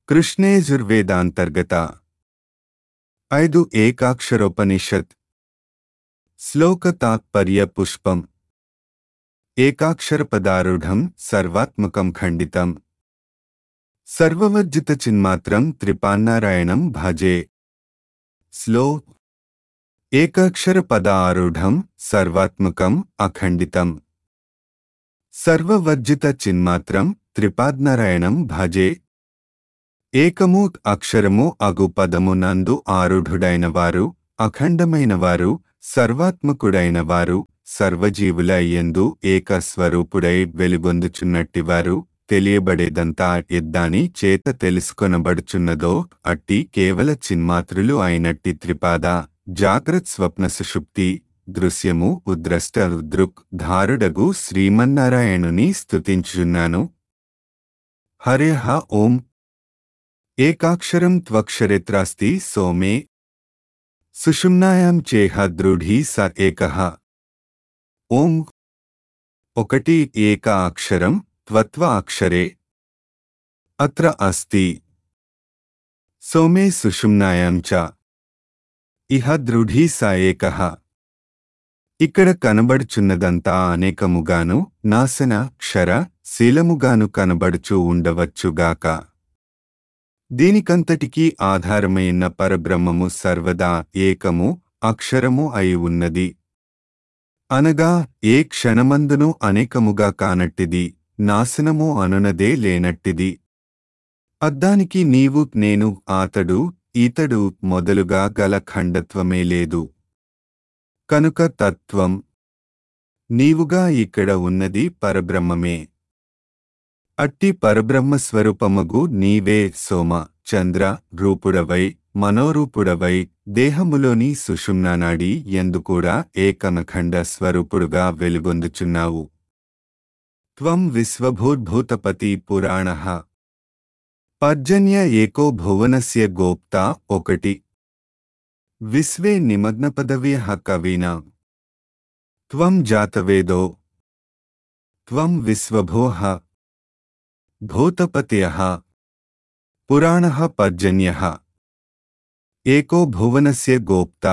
కృష్ణేజుర్వేదాంతర్గత ఐదు ఏకాక్షరోపనిషత్ శ్లోక తాత్పర్య పుష్పం ఏకాక్షరపదారూఢం సర్వాత్మకం ఖండితం సర్వవర్జిత చిన్మాత్రం త్రిపాన్నారాయణం భజే స్లో ఏకాక్షర పద ఆరూఢం సర్వాత్మకం అఖండితం సర్వవర్జిత చిన్మాత్రం త్రిపాద్నారాయణం భజే ఏకము అక్షరము అగు పదము నందు ఆరుఢుడైన వారు అఖండమైన వారు సర్వాత్మకుడైన వారు సర్వజీవుల యందు ఏక స్వరూపుడై వెలుగొందుచున్నట్టివారు తెలియబడేదంతా ఎద్దాని చేత తెలుసుకొనబడుచున్నదో అట్టి కేవల చిన్మాత్రులు అయినట్టి త్రిపాద జాగ్రత్ స్వప్న సుషుప్తి దృశ్యము ఉద్రష్ట దృక్ ధారుడగు శ్రీమన్నారాయణుని స్తుతించుచున్నాను హరే హ ఓం ఏకాక్షరం త్వక్షరేత్రాస్తి సోమే సుషుమ్నాయాం చేహ దృఢీ స ఏకః ఓం ఒకటి ఏక అక్షరం త్వత్వ అక్షరే అత్ర అస్తి సోమే సుషుమ్నాయాం చ ఇహ దృఢీ స ఏకః ఇక్కడ కనబడుచున్నదంతా అనేకముగాను నాశన క్షర శీలముగాను కనబడుచూ ఉండవచ్చుగాక దీనికంతటికీ ఆధారమైన పరబ్రహ్మము సర్వదా ఏకము అక్షరము అయి ఉన్నది అనగా ఏ క్షణమందును అనేకముగా కానట్టిది నాశనము అనునదే లేనట్టిది అద్దానికి నీవు నేను ఆతడు ఈతడు మొదలుగా గల ఖండత్వమే లేదు కనుక తత్వం నీవుగా ఇక్కడ ఉన్నది పరబ్రహ్మమే అట్టి పరబ్రహ్మ స్వరూపమగు నీవే సోమ చంద్ర రూపుడవై మనోరూపుడవై దేహములోని సుషుమ్నానాడి ఎందుకూడా ఏకమఖండ స్వరూపుడుగా వెలుగొందుచున్నావు త్వం విశ్వభూర్భూతపతి పురాణ పర్జన్య ఏకో భువనస్య గోప్తా ఒకటి విశ్వే నిమగ్నపదవ్య కవీనా త్వం జాతవేదో త్వం విశ్వభోః భూతపత్యః పురాణः పర్జన్యः ఏకో భువనస్య గోప్తా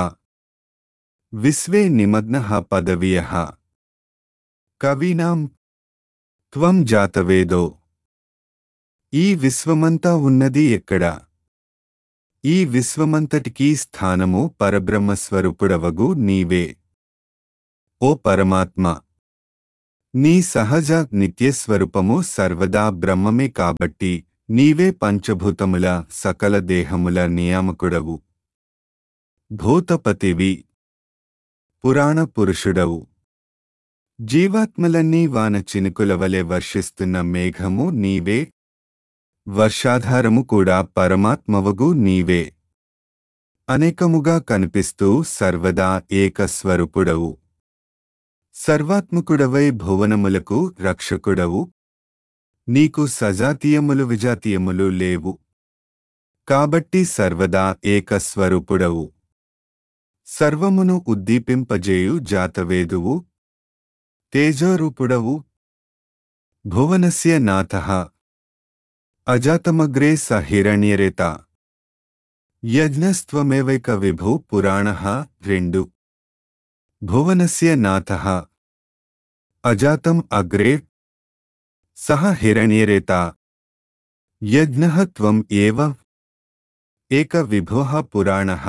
విశ్వే నిమగ్నः పదవీయः కవీనాం త్వం జాతవేదో ఈ విశ్వమంతా ఉన్నది ఎక్కడ ఈ విశ్వమంతటికీ స్థానము పరబ్రహ్మస్వరూపుడవగు నీవే ఓ పరమాత్మ నీ సహజ నిత్యస్వరూపము సర్వదా బ్రహ్మమే కాబట్టి నీవే పంచభూతముల సకల దేహముల నియామకుడవు భూతపతివి పురాణ పురుషుడవు జీవాత్మలన్నీ వాన చినుకుల వలె వర్షిస్తున్న మేఘము నీవే వర్షాధారము కూడా పరమాత్మవగు నీవే అనేకముగా కనిపిస్తూ సర్వదా ఏకస్వరూపుడవు సర్వాత్మకుడవై భువనములకు రక్షకుడవు నీకు సజాతీయములు విజాతీయములు లేవు కాబట్టి సర్వదా ఏకస్వరూపుడవు సర్వమును ఉద్దీపింపజేయు జాతవేదువు తేజోరూపుడవు భువనస్య నాథః అజాతమగ్రే స హిరణ్యరేత యజ్ఞస్త్వమేవైక విభు పురాణ రెండు భువనస్య నాథః అజాతం అగ్రే సహ హిరణ్యరేత యజ్ఞః త్వం ఏవ ఏక విభోః పురాణః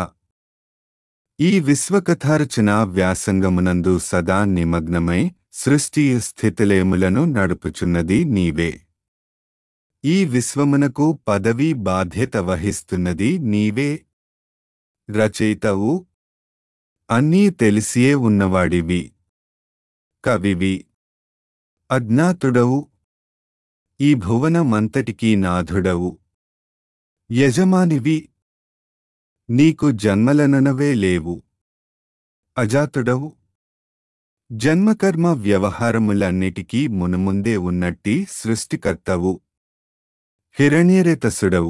ఈ విశ్వకథారచన వ్యాసంగమునందు సదా నిమగ్నమై సృష్టి స్థితిలేములను నడుపుచున్నది నీవే ఈ విశ్వమునకు పదవీ బాధ్యత వహిస్తున్నది నీవే రచయితవు అన్నీ తెలిసియే ఉన్నవాడివి కవివి అజ్ఞాతుడవు ఈ భువనమంతటికీ నాథుడవు యజమానివి నీకు జన్మలననవే లేవు అజాతుడవు జన్మకర్మ వ్యవహారములన్నిటికీ మునుముందే ఉన్నట్టి సృష్టికర్తవు హిరణ్యరేతసుడవు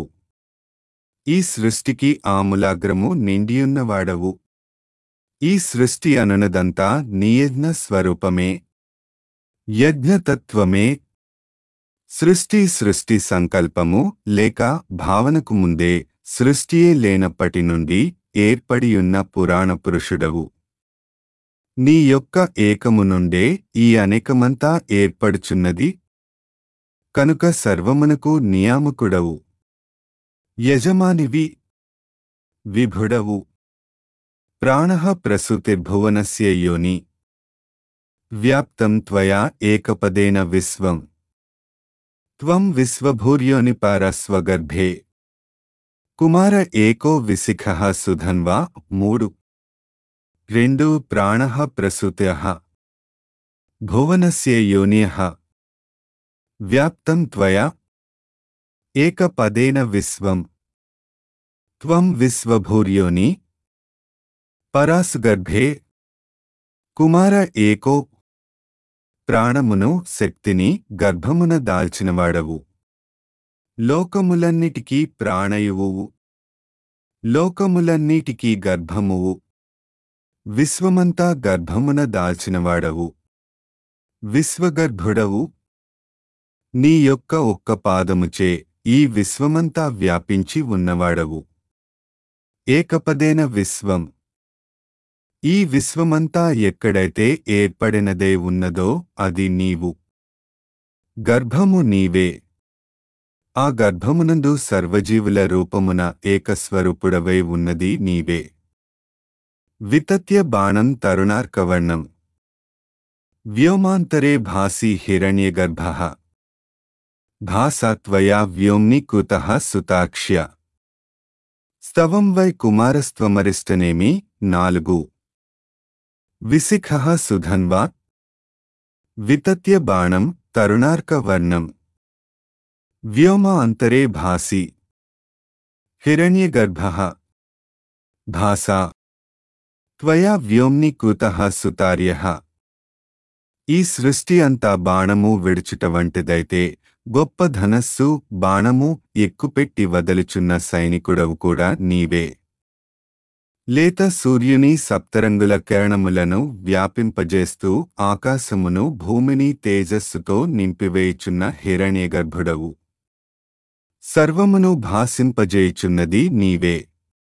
ఈ సృష్టికి ఆములాగ్రము నిండియున్నవాడవు ఈ సృష్టి అనునదంతా నియజ్ఞ స్వరూపమే యజ్ఞతత్వమే సృష్టి సృష్టి సంకల్పము లేక భావనకు ముందే సృష్టియే లేనప్పటి నుండి ఏర్పడియున్న పురాణ పురుషుడవు నీ యొక్క ఏకము నుండే ఈ అనేకమంతా ఏర్పడుచున్నది కనుక సర్వమునకు నియామకుడవు యజమానివి విభుడవు ప్రాణ ప్రసూతిర్భువనస్య యోని వ్యాప్తం త్వయా ఏకపదేన విశ్వం త్వం విశ్వభూర్యోని పారస్వగర్భే కుమార ఏకో విశిఖ సుధన్వా మూడు రెండు ప్రాణ ప్రసూత్య భువనస్య యోనియ వ్యాప్తం త్వయా ఏకపదేన విశ్వం త్వం విశ్వభూర్యోని పరాసుగర్భే కుమార ఏకో ప్రాణమును శక్తిని గర్భమున దాల్చినవాడవు లోకములన్నిటికీ ప్రాణయువువు లోకములన్నిటికీ గర్భమువు విశ్వమంతా గర్భమున దాల్చినవాడవు విశ్వగర్భుడవు నీ యొక్క ఒక్క పాదముచే ఈ విశ్వమంతా వ్యాపించి ఉన్నవాడవు ఏకపదేన విశ్వం ఈ విశ్వమంతా ఎక్కడైతే ఏర్పడినదే ఉన్నదో అది నీవు గర్భము నీవే ఆ గర్భమునందు సర్వజీవుల రూపమున ఏకస్వరూపుడవై ఉన్నది నీవే వితత్య బాణం తరుణార్కవర్ణం వ్యోమాంతరే భాసి హిరణ్యగర్భ భాసా త్వయా వ్యోమ్ని కుతః సుతాక్ష్య స్తవం వై కుమారస్త్వమరిష్టనేమి నాలుగు విశిఖ సుధన్వా వితత్య బాణం తరుణార్కవర్ణం వ్యోమ అంతరే భాసి హిరణ్యగర్భ భాసా త్వయా వ్యోమ్ని కుతః సుతార్య ఈ సృష్టి అంతా బాణము విడుచుట వంటిదైతే గొప్ప ధనస్సు బాణము ఎక్కుపెట్టి వదలుచున్న సైనికుడవు కూడా నీవే లేత సూర్యుని సప్తరంగుల కిరణములను వ్యాపింపజేస్తూ ఆకాశమును భూమిని తేజస్సుతో నింపివేయుచున్న హిరణ్యగర్భుడవు సర్వమును భాసింపజేయుచున్నది నీవే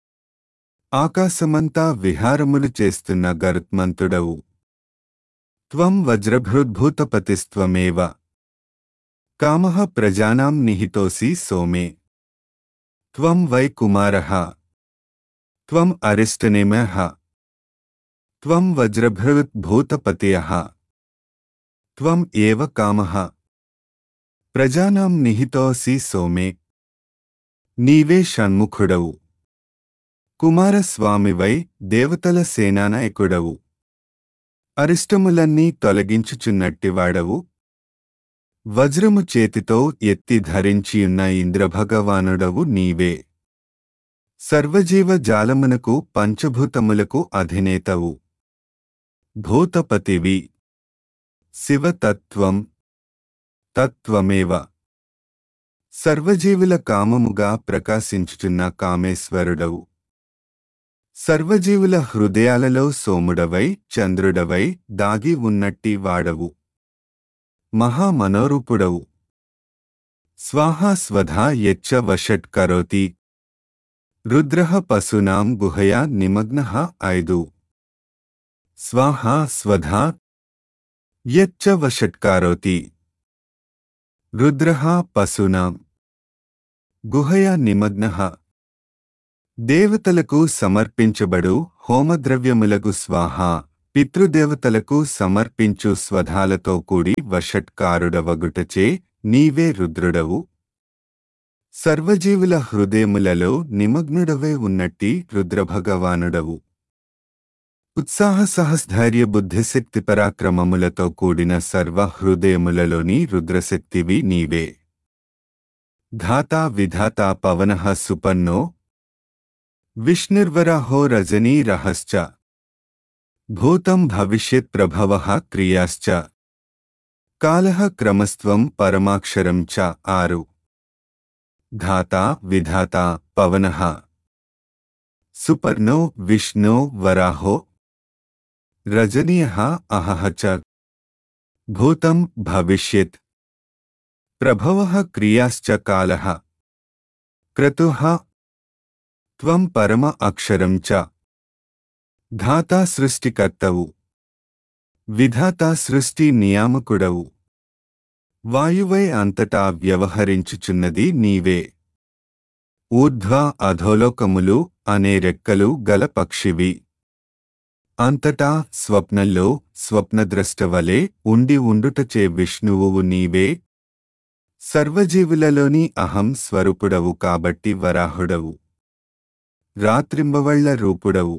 ఆకాశమంతా విహారములు చేస్తున్న గరుత్మంతుడవు త్వం వజ్రభృద్భూతపతిస్త్వమేవ కామః ప్రజానాం నిహితోసి సోమే త్వం వై కుమారః త్వం అరిష్టనేమః త్వం వజ్రభృద్భూతపతయః త్వం ఏవ కామః ప్రజానాం నిహితోసి సోమే నీవే షణ్ముఖుడవు కుమారస్వామివై దేవతల సేనానాయకుడవు అరిష్టములన్నీ తొలగించుచున్నట్టివాడవు వజ్రము చేతితో ఎత్తి ధరించియున్న ఇంద్రభగవానుడవు నీవే సర్వజీవ జాలమునకు పంచభూతములకు అధినేతవు భూతపతివి శివతత్వం తత్వమేవ సర్వజీవుల కామముగా ప్రకాశించుచున్న కామేశ్వరుడవు సర్వజీవుల హృదయాలలో సోముడవై చంద్రుడవై దాగి ఉన్నట్టి వాడవు మహామనోరూపుడవు స్వాహా స్వధా యచ్చ వషట్ కరోతి రుద్రః పశూనాం గుహయా నిమగ్నః ఐదు స్వాహా స్వధా యచ్చ వషట్కారోతి రుద్రః పశూనాం గుహయా నిమగ్నః దేవతలకు సమర్పించబడు హోమద్రవ్యములకు స్వాహ పితృదేవతలకు సమర్పించు స్వధాలతో కూడి వషట్కారుడవగుటచే నీవే రుద్రుడవు సర్వజీవుల హృదయములలో నిమగ్నుడవే ఉన్నట్టి రుద్రభగవానుడవు ఉత్సాహ సహస్థైర్య బుద్ధిశక్తి పరాక్రమములతో కూడిన సర్వ హృదయములలోని రుద్రశక్తివి నీవే ధాతా విధాతా పవనః సుపన్నో విష్ణుర్వరాహో రజనీరహశ్చ భూతం భవిష్యత్ ప్రభవః క్రియాశ్చ కాలః క్రమస్త్వం పరమాక్షరం చ ఆరు ధాతా విధాతా పవనః సుపర్ణో విష్ణో వరాహో రజనీయః అహః చ భూతం భవిష్యత్ ప్రభవः క్రియాశ్చ కాలः క్రతుః త్వం పరమ అక్షరం చ ధాతా సృష్టికర్తవు విధాతా సృష్టి నియామకుడవు వాయువై అంతటా వ్యవహరించుచున్నది నీవే ఊర్ధ్వ అధోలోకములు అనే రెక్కలు గల పక్షివి అంతటా స్వప్నంలో స్వప్నద్రష్టవలే ఉండి ఉండుటచే విష్ణువు నీవే సర్వజీవులలోని అహం స్వరూపుడవు కాబట్టి వరాహుడవు రాత్రింబవళ్ల రూపుడవు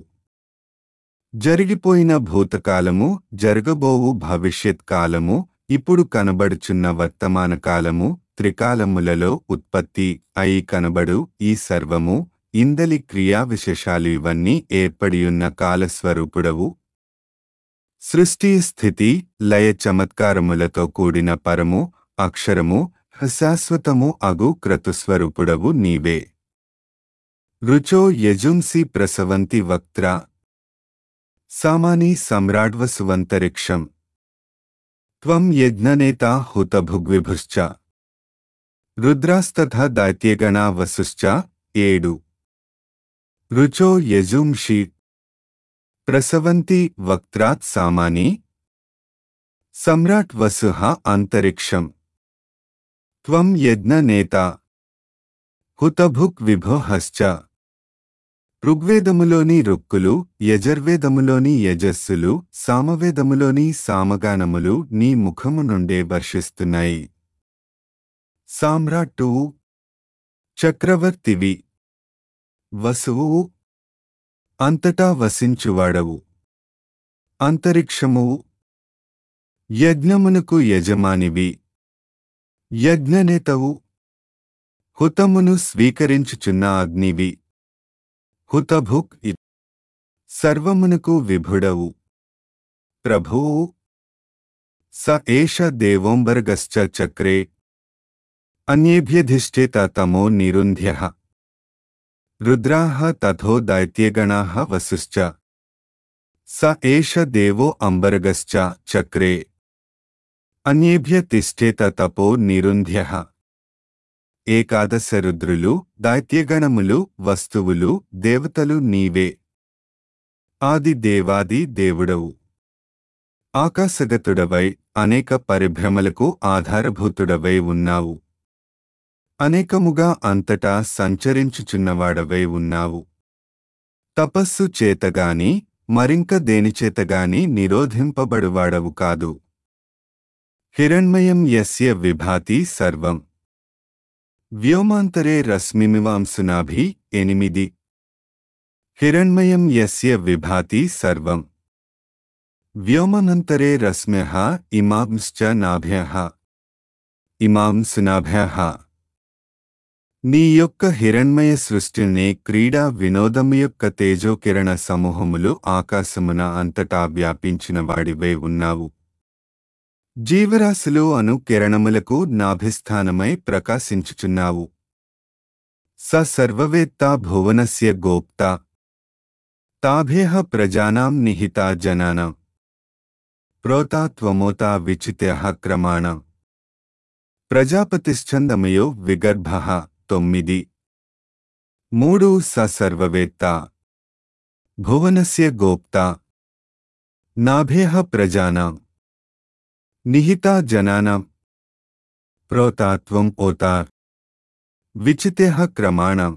జరిగిపోయిన భూతకాలము జరగబోవు భవిష్యత్ కాలము ఇప్పుడు కనబడుచున్న వర్తమాన కాలము త్రికాలములలో ఉత్పత్తి అయి కనబడు ఈ సర్వము ఇందలి క్రియా విశేషాలు ఇవన్నీ ఏర్పడియున్న కాలస్వరూపుడవు సృష్టి స్థితి లయ చమత్కారములతో కూడిన పరము అక్షరము శాశ్వతము అగు క్రతుస్వరూపుడవు నీవే రుచో యజుంసి ప్రసవంతి వక్త్ర సామాని సమ్రాడ్వసువంతరిక్షం త్వం యజ్ఞనేత హుతభుగ్విభుశ్చ రుద్రాస్తథ దైత్యగణా వసుశ్చ ఏడు రుచో యజుంషి ప్రసవంతి వక్త్రాత్ సామాని సమ్రాట్ వసుః అంతరిక్షం త్వం యజ్ఞనేత హుతభుక్ విభోహశ్చ ఋగ్వేదములోని రుక్కులు యజర్వేదములోని యజస్సులు సామవేదములోని సామగానములు నీ ముఖము నుండే వర్షిస్తున్నాయి సామ్రాట్టు చక్రవర్తివి వసువు అంతటా వసించువాడవు అంతరిక్షము యజ్ఞమునకు యజమానివి యజ్ఞనేతవు హుతమును స్వీకరించుచున్న అగ్నివి హుతభుక్ ఇ- సర్వమునకు విభుడవు ప్రభువు స ఏష దేవోంబర్గశ్చ చక్రే అన్యేభ్యధిష్ఠిత తమో నిరుంధ్య రుద్రాः తథో దైత్యగణాः వసుశ్చ స ఏష దేవో అంబర్గశ్చ చక్రే అన్యేభ్య తిష్ఠేత తపో నిరుంధ్య ఏకాదశ రుద్రులు దైత్యగణములు వస్తువులు దేవతలు నీవే ఆది దేవాది దేవుడవు ఆకాశగతుడవై అనేక పరిభ్రమలకు ఆధారభూతుడవై ఉన్నావు అనేకముగా అంతటా సంచరించుచున్నవాడవై ఉన్నావు తపస్సు చేతగాని మరింక దేనిచేతగాని నిరోధింపబడువాడవు కాదు హిరణ్మయం యస్య విభాతి సర్వం వ్యోమాంతరే రశ్మిమివాంసునాభి ఎనిమిది హిరణ్మయం యస్య విభాతి సర్వం వ్యోమనంతరే రశ్మ్యః ఇమాంశ్చ నాభ్యః ఇమాంసునాభ్యః నీ యొక్క హిరణ్మయ సృష్టినే క్రీడా వినోదము యొక్క తేజోకిరణ సమూహములు ఆకాశమున అంతటా వ్యాపించిన వాడివై ఉన్నావు జీవరాశులు అను కిరణములకు నాభిస్థానమై ప్రకాశించుచున్నావు స సర్వవేత్త భువనస్య గోప్త తాభ్యః ప్రజానాం నిహితా జనానాం ప్రోతా త్వమోతా విచిత్యః క్రమాణ ప్రజాపతిశ్చందమయో విగర్భః తొమ్మిది మూడు స సర్వవేత్త భువనస్య గోప్త నాభ్యః ప్రజానాం నిహితా జనానాం ప్రోతాత్వం ఓతా విచిత్యః క్రమాణం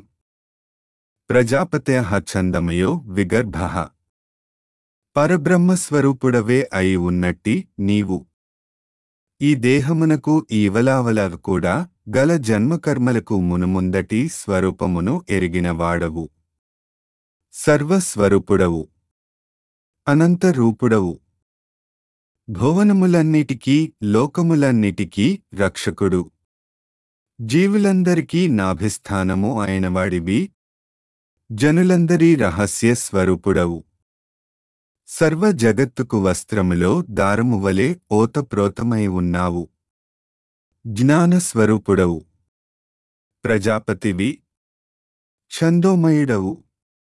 ప్రజాపత్యః ఛందమయో విగర్భః పరబ్రహ్మస్వరూపుడవే అయి ఉన్నట్టి నీవు ఈ దేహమునకు ఈవలావల కూడా గల జన్మకర్మలకు మునుముందటి స్వరూపమును ఎరిగిన వాడవు సర్వస్వరూపుడవు అనంతరూపుడవు భువనములన్నిటికీ లోకములన్నిటికీ రక్షకుడు జీవులందరికీ నాభిస్థానము అయినవాడివి జనులందరి రహస్య స్వరూపుడవు సర్వ జగత్తుకు వస్త్రములో దారము వలె ఓతప్రోతమై ఉన్నావు జ్ఞానస్వరూపుడవు ప్రజాపతివి ఛందోమయుడవు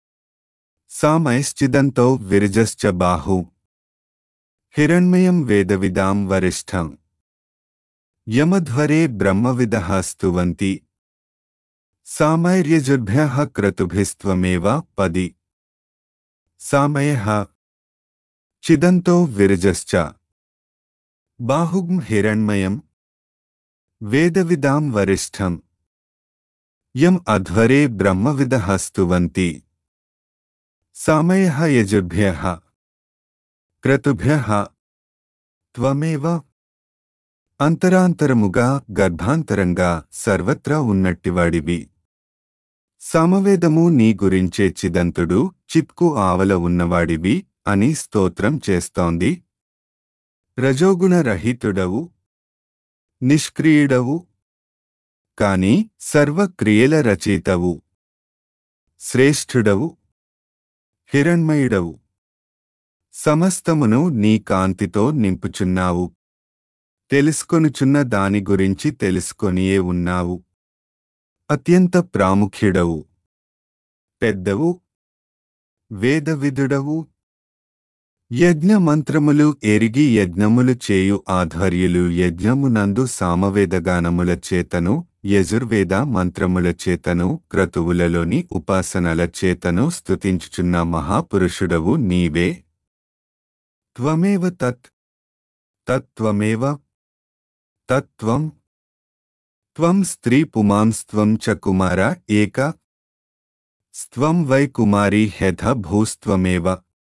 సామయశ్చిదంతో విరజశ్చ బాహు హిరణ్మయం వేదవిదాం వరిష్టం యమధ్వరే బ్రహ్మవిదః స్తువంతి సామైర్యజుర్భ్యः క్రతుభిస్త్వమేవ పది సామయః చిదంతో విరజశ్చ బాహుగ్ం హిరణ్మయం వేదవిదాం వరిష్ఠం యం అధ్వరే బ్రహ్మవిదః స్తువంతి సామయః యజుర్భ్యः క్రతుభ్యः త్వమేవ అంతరాంతరముగా గర్భాంతరంగా సర్వత్రా ఉన్నట్టివాడివి సమవేదము నీ గురించే చిదంతుడు చిత్కు ఆవల ఉన్నవాడివి అని స్తోత్రం చేస్తోంది రజోగుణ రహితుడవు నిష్క్రియుడవు కాని సర్వక్రియల రచయితవు శ్రేష్ఠుడవు హిరణ్మయుడవు సమస్తమును నీ కాంతితో నింపుచున్నావు తెలుసుకొనుచున్న దాని గురించి తెలుసుకొనియే ఉన్నావు అత్యంత ప్రాముఖ్యుడవు పెద్దవు వేదవిదుడవు యజ్ఞమంత్రములు ఎరిగి యజ్ఞములు చేయు ఆధ్వర్యులు యజ్ఞమునందు సామవేదగానముల చేతను యజుర్వేద మంత్రముల చేతను క్రతువులలోని ఉపాసనల చేతను స్తుతించుచున్న మహాపురుషుడవు నీవే త్వమేవ తత్ తత్వమేవ తత్వం త్వం స్త్రీ పుమాంస్త్వం చ కుమార ఏక స్త్వం వై కుమారీ హెథ భూస్త్వమేవ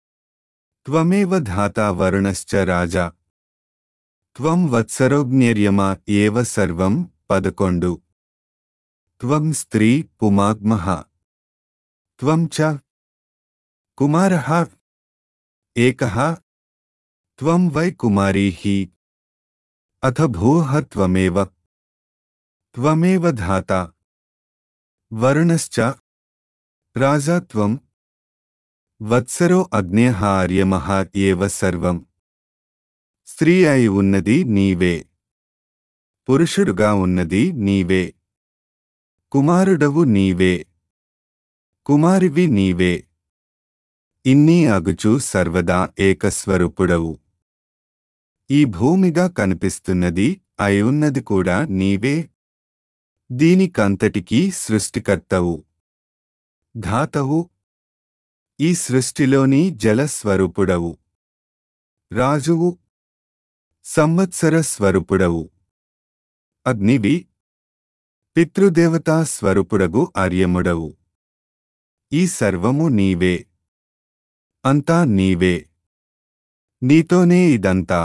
త్వమేవ ధాతా వరుణశ్చ రాజా త్వం వత్సరోగ్న్యర్యమా ఏవ సర్వం పదకొండు త్వం స్త్రీ పుమాగ్మః త్వం చ కుమారః ఏకః త్వం వై కుమారీ హి అథ భూః త్వమేవ త్వమేవ ధాతా వరుణశ్చ రాజా త్వం వత్సరో అగ్నేహ ఆర్యమః ఏవ సర్వం స్త్రీ అయి ఉన్నది నీవే పురుషుడుగా ఉన్నది నీవే కుమారుడవు నీవే కుమారివి నీవే ఇన్ని అగుచు సర్వదా ఏకస్వరూపుడవు ఈ భూమిగా కనిపిస్తున్నది అయున్నది కూడా నీవే దీనికంతటికీ సృష్టికర్తవు ధాతవు ఈ సృష్టిలోని జలస్వరూపుడవు రాజువు సంవత్సర స్వరూపుడవు అగ్నివి పితృదేవతా స్వరూపుడగు ఆర్యముడవు ఈ సర్వము నీవే అంతా నీవే నీతోనే ఇదంతా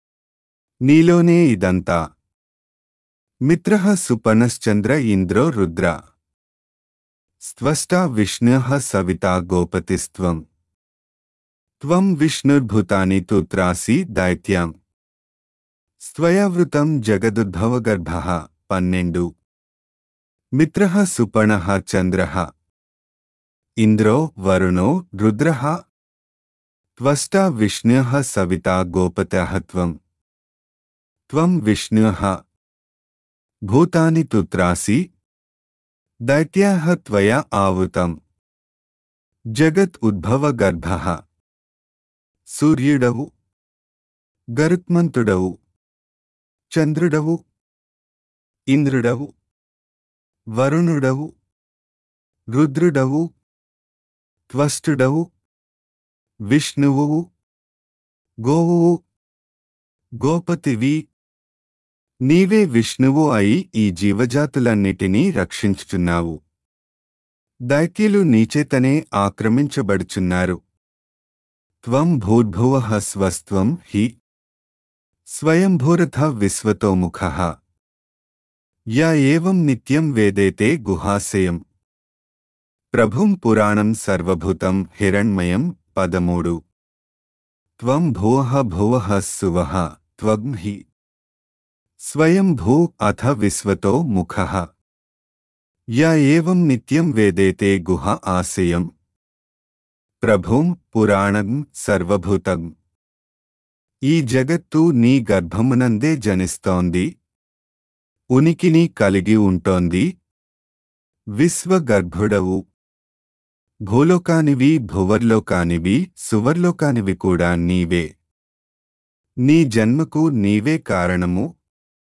నీలోనే ఇదంతా మిత్ర సుపనశ్చంద్ర ఇంద్రో రుద్ర స్త్వష్టా విష్ణు సవితా గోపతిస్త్వం త్వం విష్ణుర్భూతాని తు త్రాసి దైత్యం స్వయావృతం జగదుద్భవగర్భ పన్నెండు మిత్ర సుపణ చంద్ర ఇంద్రో వరుణో రుద్ర త్వష్టా విష్ణు సవితా గోపతః త్వం త్వం విష్ణు భూతాని తు త్రాసి దైత్యాః త్వయా ఆవృతం జగత్ ఉద్భవగర్భః సూర్యుడవు గరుత్మంతుడవు చంద్రుడవు ఇంద్రుడవు వరుణుడవు రుద్రుడవు త్వష్టుడవు విష్ణువు గోవువు గోపతివి నీవే విష్ణువు అయి ఈ జీవజాతులన్నిటినీ రక్షించుచున్నావు దైత్యులు నీచేతనే ఆక్రమించబడుచున్నారు త్వం భూర్భువ స్వస్త్వం హి స్వయంభూరథ విశ్వతోముఖ య ఏవం నిత్యం వేదేతే గుహాశయం ప్రభుం పురాణం సర్వభూతం హిరణ్మయం పదమూడు త్వం భువః భువః సువః త్వం హి స్వయం భూ అథ విశ్వతో ముఖః య ఏవం నిత్యం వేదేతే గుహ ఆశయం ప్రభుం పురాణం సర్వభూతం ఈ జగత్తు నీ గర్భమునందే జనిస్తోంది ఉనికిని కలిగి ఉంటోంది విశ్వగర్భుడవు భూలోకానివి భువర్లోకానివి సువర్లోకానివి కూడా నీవే నీ జన్మకు నీవే కారణము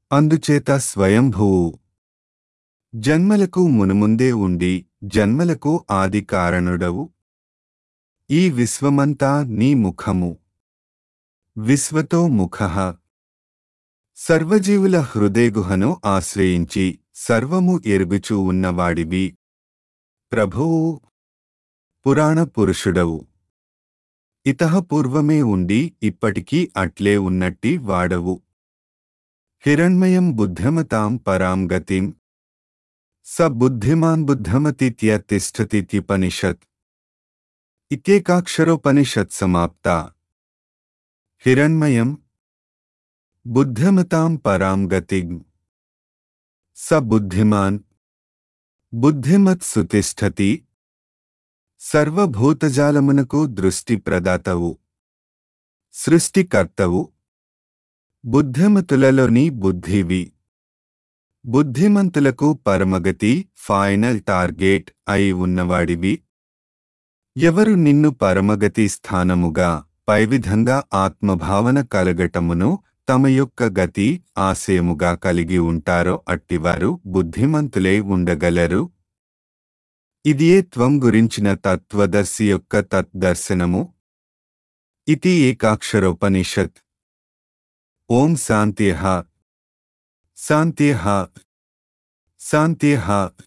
అందుచేత స్వయంభువు జన్మలకు మునుముందే ఉండి జన్మలకు ఆది కారణుడవు ఈ విశ్వమంతా నీ ముఖము విశ్వతో ముఖ సర్వజీవుల హృదయగుహను ఆశ్రయించి సర్వము ఎరుగుచూ ఉన్నవాడివి ప్రభువు పురాణ పురుషుడవు ఇతః పూర్వమే ఉండి ఇప్పటికీ అట్లే ఉన్నట్టి వాడవు హిరణ్మయం బుద్ధిమతాం పరాం గతిం స బుద్ధిమాన్ బుద్ధమతిత్యతిష్టతిత్యుపనిషత్ ఇత్యేకాక్షరోపనిషత్ సమాప్త హిరణ్మయం బుద్ధిమతాం పరాం గతిం స బుద్ధిమాన్ బుద్ధిమత్ సుతిష్ఠతి సర్వభూతజాలమునకు దృష్టి ప్రదాతవు సృష్టికర్తవు బుద్ధిమతులలోని బుద్ధివి బుద్ధిమంతులకు పరమగతి ఫైనల్ టార్గెట్ అయి ఉన్నవాడివి ఎవరు నిన్ను పరమగతి స్థానముగా పైవిధంగా ఆత్మభావన కలగటమును తమ యొక్క గతి ఆశయముగా కలిగి ఉంటారో అట్టివారు బుద్ధిమంతులై ఉండగలరు ఇదియే త్వం గురించిన తత్వదర్శి యొక్క తద్దర్శనము ఇది ఏకాక్షరోపనిషత్ ఓం శాంత్యః శాంత్యః శాంత్యః